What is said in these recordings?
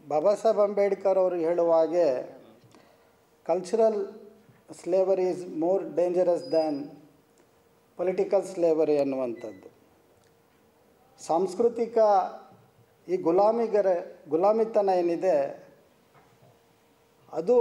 ಬಾಬಾ ಸಾಹೇಬ್ ಅಂಬೇಡ್ಕರ್ ಅವರು ಹೇಳುವ ಹಾಗೆ cultural slavery is more dangerous than political slavery ಅನ್ನುವಂಥದ್ದು ಸಾಂಸ್ಕೃತಿಕ ಈ ಗುಲಾಮಿಗರ ಗುಲಾಮಿತನ ಏನಿದೆ ಅದು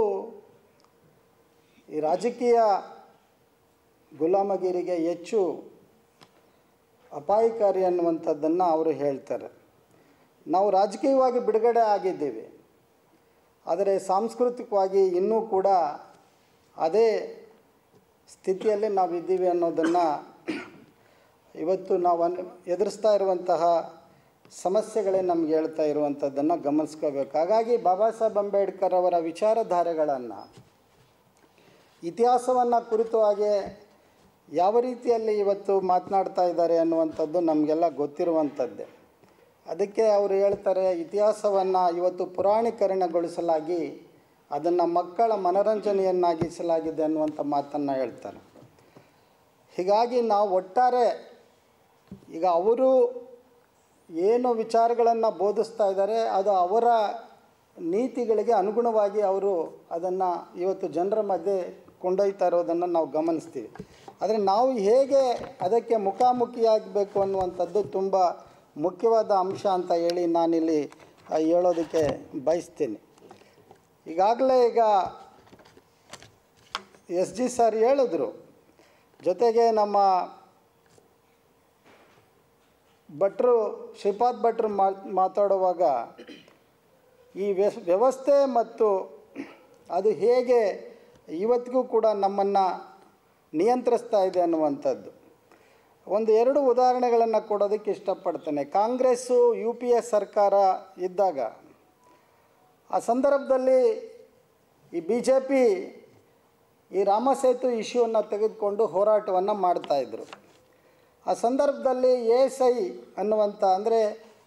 ಈ ರಾಜಕೀಯ ಗುಲಾಮಗಿರಿಗೆ ಹೆಚ್ಚು ಅಪಾಯಕಾರಿ ಅನ್ನುವಂಥದ್ದನ್ನು ಅವರು ಹೇಳ್ತಾರೆ ನಾವು ರಾಜಕೀಯವಾಗಿ ಬಿಡುಗಡೆ ಆಗಿದ್ದೀವಿ ಆದರೆ ಸಾಂಸ್ಕೃತಿಕವಾಗಿ ಇನ್ನೂ ಕೂಡ ಅದೇ ಸ್ಥಿತಿಯಲ್ಲಿ ನಾವಿದ್ದೀವಿ ಅನ್ನೋದನ್ನು ಇವತ್ತು ನಾವು ಅನ್ ಎದುರಿಸ್ತಾ ಇರುವಂತಹ ಸಮಸ್ಯೆಗಳೇ ನಮ್ಗೆ ಹೇಳ್ತಾ ಇರುವಂಥದ್ದನ್ನು ಗಮನಿಸ್ಕೋಬೇಕು ಹಾಗಾಗಿ ಬಾಬಾ ಸಾಹೇಬ್ ಅಂಬೇಡ್ಕರ್ ಅವರ ವಿಚಾರಧಾರೆಗಳನ್ನು ಇತಿಹಾಸವನ್ನು ಕುರಿತಾಗಿ ಯಾವ ರೀತಿಯಲ್ಲಿ ಇವತ್ತು ಮಾತನಾಡ್ತಾ ಇದ್ದಾರೆ ಅನ್ನುವಂಥದ್ದು ನಮಗೆಲ್ಲ ಗೊತ್ತಿರುವಂಥದ್ದೇ ಅದಕ್ಕೆ ಅವರು ಹೇಳ್ತಾರೆ ಇತಿಹಾಸವನ್ನು ಇವತ್ತು ಪುರಾಣೀಕರಣಗೊಳಿಸಲಾಗಿ ಅದನ್ನು ಮಕ್ಕಳ ಮನರಂಜನೆಯನ್ನಾಗಿಸಲಾಗಿದೆ ಅನ್ನುವಂಥ ಮಾತನ್ನು ಹೇಳ್ತಾರೆ ಹೀಗಾಗಿ ನಾವು ಒಟ್ಟಾರೆ ಈಗ ಅವರು ಏನು ವಿಚಾರಗಳನ್ನು ಬೋಧಿಸ್ತಾ ಇದ್ದಾರೆ ಅದು ಅವರ ನೀತಿಗಳಿಗೆ ಅನುಗುಣವಾಗಿ ಅವರು ಅದನ್ನು ಇವತ್ತು ಜನರ ಮಧ್ಯೆ ಕೊಂಡೊಯ್ತಾ ಇರೋದನ್ನು ನಾವು ಗಮನಿಸ್ತೀವಿ ಆದರೆ ನಾವು ಹೇಗೆ ಅದಕ್ಕೆ ಮುಖಾಮುಖಿಯಾಗಬೇಕು ಅನ್ನುವಂಥದ್ದು ತುಂಬ ಮುಖ್ಯವಾದ ಅಂಶ ಅಂತ ಹೇಳಿ ನಾನಿಲ್ಲಿ ಆ, ಹೇಳೋದಕ್ಕೆ ಬಯಸ್ತೀನಿ ಈಗಾಗಲೇ ಈಗ ಎಸ್ ಜಿ ಸರ್ ಹೇಳಿದ್ರು ಜೊತೆಗೆ ನಮ್ಮ ಭಟ್ರು ಶ್ರೀಪಾದ್ ಭಟ್ರು ಮಾತಾಡುವಾಗ ಈ ವ್ಯಸ್ ವ್ಯವಸ್ಥೆ ಮತ್ತು ಅದು ಹೇಗೆ ಇವತ್ತಿಗೂ ಕೂಡ ನಮ್ಮನ್ನು ನಿಯಂತ್ರಿಸ್ತಾ ಇದೆ ಅನ್ನುವಂಥದ್ದು ಒಂದು ಎರಡು ಉದಾಹರಣೆಗಳನ್ನು ಕೊಡೋದಕ್ಕೆ ಇಷ್ಟಪಡ್ತೇನೆ ಕಾಂಗ್ರೆಸ್ಸು ಯು ಪಿ ಎ ಸರ್ಕಾರ ಇದ್ದಾಗ ಆ ಸಂದರ್ಭದಲ್ಲಿ ಈ ಬಿ ಜೆ ಪಿ ಈ ರಾಮಸೇತು ಇಶ್ಯೂವನ್ನು ತೆಗೆದುಕೊಂಡು ಹೋರಾಟವನ್ನು ಮಾಡ್ತಾಯಿದ್ರು ಆ ಸಂದರ್ಭದಲ್ಲಿ ಎ ಎಸ್ ಐ ಅನ್ನುವಂಥ ಅಂದರೆ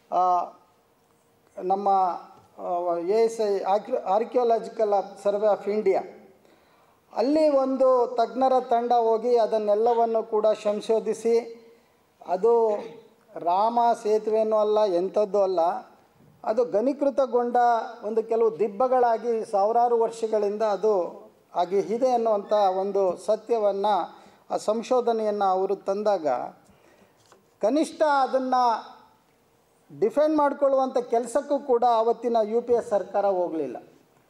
ನಮ್ಮ ಎ ಎಸ್ ಐ ಆರ್ಕ್ಯೋ ಆರ್ಕಿಯೋಲಾಜಿಕಲ್ ಸರ್ವೆ ಆಫ್ ಇಂಡಿಯಾ ಅಲ್ಲಿ ಒಂದು ತಜ್ಞರ ತಂಡ ಹೋಗಿ ಅದನ್ನೆಲ್ಲವನ್ನು ಕೂಡ ಸಂಶೋಧಿಸಿ ಅದು ರಾಮ ಸೇತುವೆನೂ ಅಲ್ಲ ಎಂಥದ್ದು ಅಲ್ಲ ಅದು ಘನೀಕೃತಗೊಂಡ ಒಂದು ಕೆಲವು ದಿಬ್ಬಗಳಾಗಿ ಸಾವಿರಾರು ವರ್ಷಗಳಿಂದ ಅದು ಆಗಿ ಇದೆ ಅನ್ನುವಂಥ ಒಂದು ಸತ್ಯವನ್ನು ಆ ಸಂಶೋಧನೆಯನ್ನು ಅವರು ತಂದಾಗ ಕನಿಷ್ಠ ಅದನ್ನು ಡಿಫೆಂಡ್ ಮಾಡಿಕೊಳ್ಳುವಂಥ ಕೆಲಸಕ್ಕೂ ಕೂಡ ಆವತ್ತಿನ ಯು ಪಿ ಎಸ್ ಸರ್ಕಾರ ಹೋಗಲಿಲ್ಲ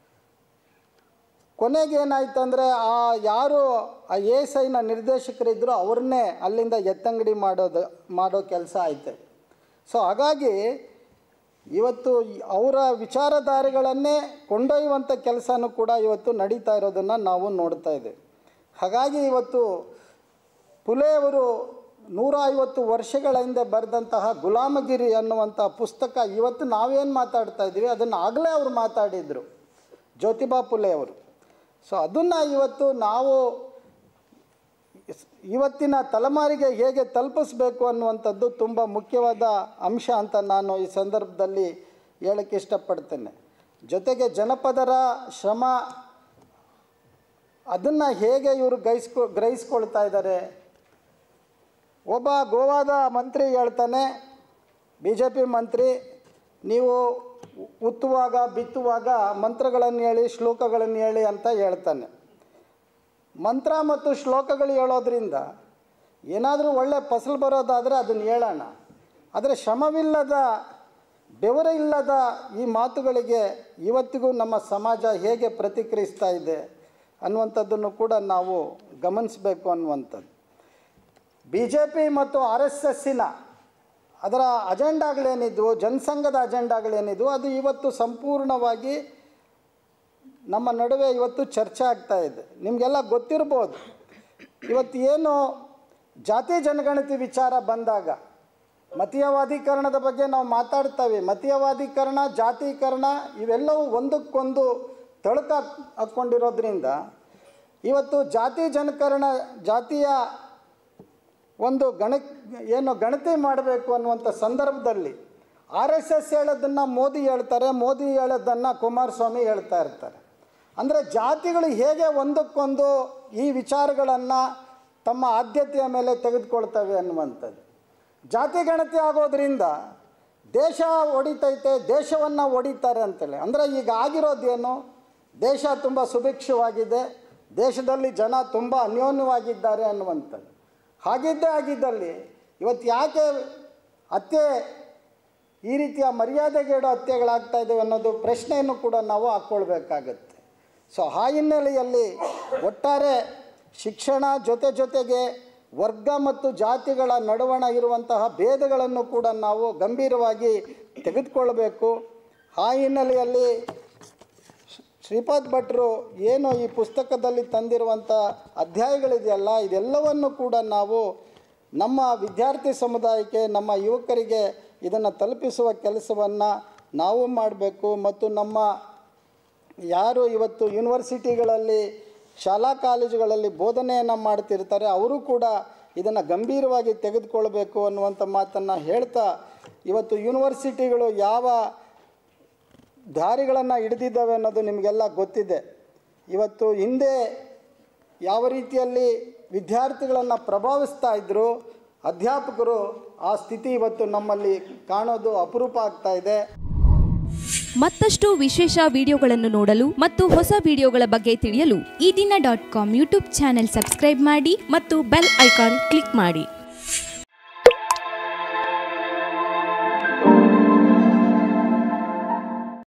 ಕೊನೆಗೆ ಏನಾಯ್ತು ಅಂದರೆ ಆ ಯಾರು ಆ ಎ ಎಸ್ ಐನ ನಿರ್ದೇಶಕರಿದ್ದರು ಅವ್ರನ್ನೇ ಅಲ್ಲಿಂದ ಎತ್ತಂಗಡಿ ಮಾಡೋದು ಮಾಡೋ ಕೆಲಸ ಆಯ್ತು ಸೊ ಹಾಗಾಗಿ ಇವತ್ತು ಈ- ಅವರ ವಿಚಾರಧಾರೆಗಳನ್ನೇ ಕೊಂಡೊಯ್ಯುವಂಥ ಕೆಲಸನೂ ಕೂಡ ಇವತ್ತು ನಡೀತಾ ಇರೋದನ್ನು ನಾವು ನೋಡ್ತಾ ಇದ್ದೇವೆ ಹಾಗಾಗಿ ಇವತ್ತು ಪುಲೆಯವರು ನೂರ ಐವತ್ತು ವರ್ಷಗಳ ಹಿಂದೆ ಬರೆದಂತಹ ಗುಲಾಮಗಿರಿ ಅನ್ನುವಂಥ ಪುಸ್ತಕ ಇವತ್ತು ನಾವೇನು ಮಾತಾಡ್ತಾ ಇದ್ದೀವಿ ಅದನ್ನು ಆಗಲೇ ಅವರು ಮಾತಾಡಿದರು ಜ್ಯೋತಿಬಾ ಫುಲೆ ಅವರು ಸೊ ಅದನ್ನು ಇವತ್ತು ನಾವು ಇಸ್- ಇವತ್ತಿನ ತಲೆಮಾರಿಗೆ ಹೇಗೆ ತಲುಪಿಸ್ಬೇಕು ಅನ್ನುವಂಥದ್ದು ತುಂಬ ಮುಖ್ಯವಾದ ಅಂಶ ಅಂತ ನಾನು ಈ ಸಂದರ್ಭದಲ್ಲಿ ಹೇಳಕ್ಕೆ ಇಷ್ಟಪಡ್ತೇನೆ ಜೊತೆಗೆ ಜನಪದರ ಶ್ರಮ ಅದನ್ನು ಹೇಗೆ ಇವರು ಗ್ರಹಿಸ್ಕೊ ಗ್ರಹಿಸ್ಕೊಳ್ತಾ ಇದ್ದಾರೆ ಒಬ್ಬ ಗೋವಾದ ಮಂತ್ರಿ ಹೇಳ್ತಾನೆ ಬಿ ಜೆ ಪಿ ಮಂತ್ರಿ ನೀವು ಉತ್ತುವಾಗ ಬಿತ್ತುವಾಗ ಮಂತ್ರಗಳನ್ನು ಹೇಳಿ ಶ್ಲೋಕಗಳನ್ನು ಹೇಳಿ ಅಂತ ಹೇಳ್ತಾನೆ ಮಂತ್ರ ಮತ್ತು ಶ್ಲೋಕಗಳು ಹೇಳೋದ್ರಿಂದ ಏನಾದರೂ ಒಳ್ಳೆ ಫಸಲು ಬರೋದಾದರೆ ಅದನ್ನು ಹೇಳೋಣ ಆದರೆ ಶ್ರಮವಿಲ್ಲದ ಬೆವರ ಇಲ್ಲದ ಈ ಮಾತುಗಳಿಗೆ ಇವತ್ತಿಗೂ ನಮ್ಮ ಸಮಾಜ ಹೇಗೆ ಪ್ರತಿಕ್ರಿಯಿಸ್ತಾ ಇದೆ ಅನ್ನುವಂಥದ್ದನ್ನು ಕೂಡ ನಾವು ಗಮನಿಸಬೇಕು ಅನ್ನುವಂಥದ್ದು ಬಿ ಜೆ ಪಿ ಮತ್ತು ಆರ್ ಎಸ್ ಎಸ್ಸಿನ ಅದರ ಅಜೆಂಡಾಗಳೇನಿದ್ವು ಜನಸಂಘದ ಅಜೆಂಡಾಗಳೇನಿದ್ವು ಅದು ಇವತ್ತು ಸಂಪೂರ್ಣವಾಗಿ ನಮ್ಮ ನಡುವೆ ಇವತ್ತು ಚರ್ಚೆ ಆಗ್ತಾ ಇದೆ ನಿಮಗೆಲ್ಲ ಗೊತ್ತಿರ್ಬೋದು ಇವತ್ತು ಏನು ಜಾತಿ ಜನಗಣತಿ ವಿಚಾರ ಬಂದಾಗ ಮತೀಯವಾದೀಕರಣದ ಬಗ್ಗೆ ನಾವು ಮಾತಾಡ್ತೇವೆ ಮತೀಯವಾದೀಕರಣ ಜಾತೀಕರಣ ಇವೆಲ್ಲವೂ ಒಂದಕ್ಕೊಂದು ತಳುಕ ಹಾಕ್ಕೊಂಡಿರೋದ್ರಿಂದ ಇವತ್ತು ಜಾತಿ ಜನಕರಣ ಜಾತಿಯ ಒಂದು ಗಣ ಏನು ಗಣತಿ ಮಾಡಬೇಕು ಅನ್ನುವಂಥ ಸಂದರ್ಭದಲ್ಲಿ ಆರ್ ಎಸ್ ಎಸ್ ಹೇಳೋದನ್ನು ಮೋದಿ ಹೇಳ್ತಾರೆ ಮೋದಿ ಹೇಳೋದನ್ನು ಕುಮಾರಸ್ವಾಮಿ ಹೇಳ್ತಾ ಇರ್ತಾರೆ ಅಂದರೆ ಜಾತಿಗಳು ಹೇಗೆ ಒಂದಕ್ಕೊಂದು ಈ ವಿಚಾರಗಳನ್ನು ತಮ್ಮ ಆದ್ಯತೆಯ ಮೇಲೆ ತೆಗೆದುಕೊಳ್ತವೆ ಅನ್ನುವಂಥದ್ದು ಜಾತಿ ಗಣತಿ ಆಗೋದ್ರಿಂದ ದೇಶ ಹೊಡಿತೈತೆ ದೇಶವನ್ನು ಹೊಡಿತಾರೆ ಅಂತೇಳಿ ಅಂದರೆ ಈಗ ಆಗಿರೋದೇನು ದೇಶ ತುಂಬ ಸುಭಿಕ್ಷವಾಗಿದೆ ದೇಶದಲ್ಲಿ ಜನ ತುಂಬ ಅನ್ಯೋನ್ಯವಾಗಿದ್ದಾರೆ ಅನ್ನುವಂಥದ್ದು ಹಾಗಿದ್ದೇ ಆಗಿದ್ದಲ್ಲಿ ಇವತ್ತು ಯಾಕೆ ಹತ್ಯೆ ಈ ರೀತಿಯ ಮರ್ಯಾದೆಗೇಡು ಹತ್ಯೆಗಳಾಗ್ತಾ ಇದ್ದಾವೆ ಅನ್ನೋದು ಪ್ರಶ್ನೆಯನ್ನು ಕೂಡ ನಾವು ಹಾಕ್ಕೊಳ್ಬೇಕಾಗತ್ತೆ ಸೊ ಆ ಹಿನ್ನೆಲೆಯಲ್ಲಿ ಒಟ್ಟಾರೆ ಶಿಕ್ಷಣ ಜೊತೆ ಜೊತೆಗೆ ವರ್ಗ ಮತ್ತು ಜಾತಿಗಳ ನಡುವಣ ಇರುವಂತಹ ಭೇದಗಳನ್ನು ಕೂಡ ನಾವು ಗಂಭೀರವಾಗಿ ತೆಗೆದುಕೊಳ್ಬೇಕು ಆ ಹಿನ್ನೆಲೆಯಲ್ಲಿ ಶ್ರೀಪಾದ್ ಭಟ್ರು ಏನು ಈ ಪುಸ್ತಕದಲ್ಲಿ ತಂದಿರುವಂಥ ಅಧ್ಯಾಯಗಳಿದೆಯಲ್ಲ ಇದೆಲ್ಲವನ್ನು ಕೂಡ ನಾವು ನಮ್ಮ ವಿದ್ಯಾರ್ಥಿ ಸಮುದಾಯಕ್ಕೆ ನಮ್ಮ ಯುವಕರಿಗೆ ಇದನ್ನು ತಲುಪಿಸುವ ಕೆಲಸವನ್ನು ನಾವು ಮಾಡಬೇಕು ಮತ್ತು ನಮ್ಮ ಯಾರು ಇವತ್ತು ಯೂನಿವರ್ಸಿಟಿಗಳಲ್ಲಿ ಶಾಲಾ ಕಾಲೇಜುಗಳಲ್ಲಿ ಬೋಧನೆಯನ್ನು ಮಾಡ್ತಿರ್ತಾರೆ ಅವರು ಕೂಡ ಇದನ್ನು ಗಂಭೀರವಾಗಿ ತೆಗೆದುಕೊಳ್ಬೇಕು ಅನ್ನುವಂಥ ಮಾತನ್ನು ಹೇಳ್ತಾ ಇವತ್ತು ಯೂನಿವರ್ಸಿಟಿಗಳು ಯಾವ ದಾರಿಗಳನ್ನು ಹಿಡಿದಿದ್ದಾವೆ ಅನ್ನೋದು ನಿಮಗೆಲ್ಲ ಗೊತ್ತಿದೆ ಇವತ್ತು ಹಿಂದೆ ಯಾವ ರೀತಿಯಲ್ಲಿ ವಿದ್ಯಾರ್ಥಿಗಳನ್ನು ಪ್ರಭಾವಿಸ್ತಾ ಇದ್ದರು ಅಧ್ಯಾಪಕರು ಆ ಸ್ಥಿತಿ ಇವತ್ತು ನಮ್ಮಲ್ಲಿ ಕಾಣೋದು ಅಪರೂಪ ಆಗ್ತಾ ಇದೆ ಮತ್ತಷ್ಟು ವಿಶೇಷ ವಿಡಿಯೋಗಳನ್ನು ನೋಡಲು ಮತ್ತು ಹೊಸ ವಿಡಿಯೋಗಳ ಬಗ್ಗೆ ತಿಳಿಯಲು Ee Dina dot com YouTube channel subscribe ಮಾಡಿ ಮತ್ತು ಬೆಲ್ ಐಕಾನ್ ಕ್ಲಿಕ್ ಮಾಡಿ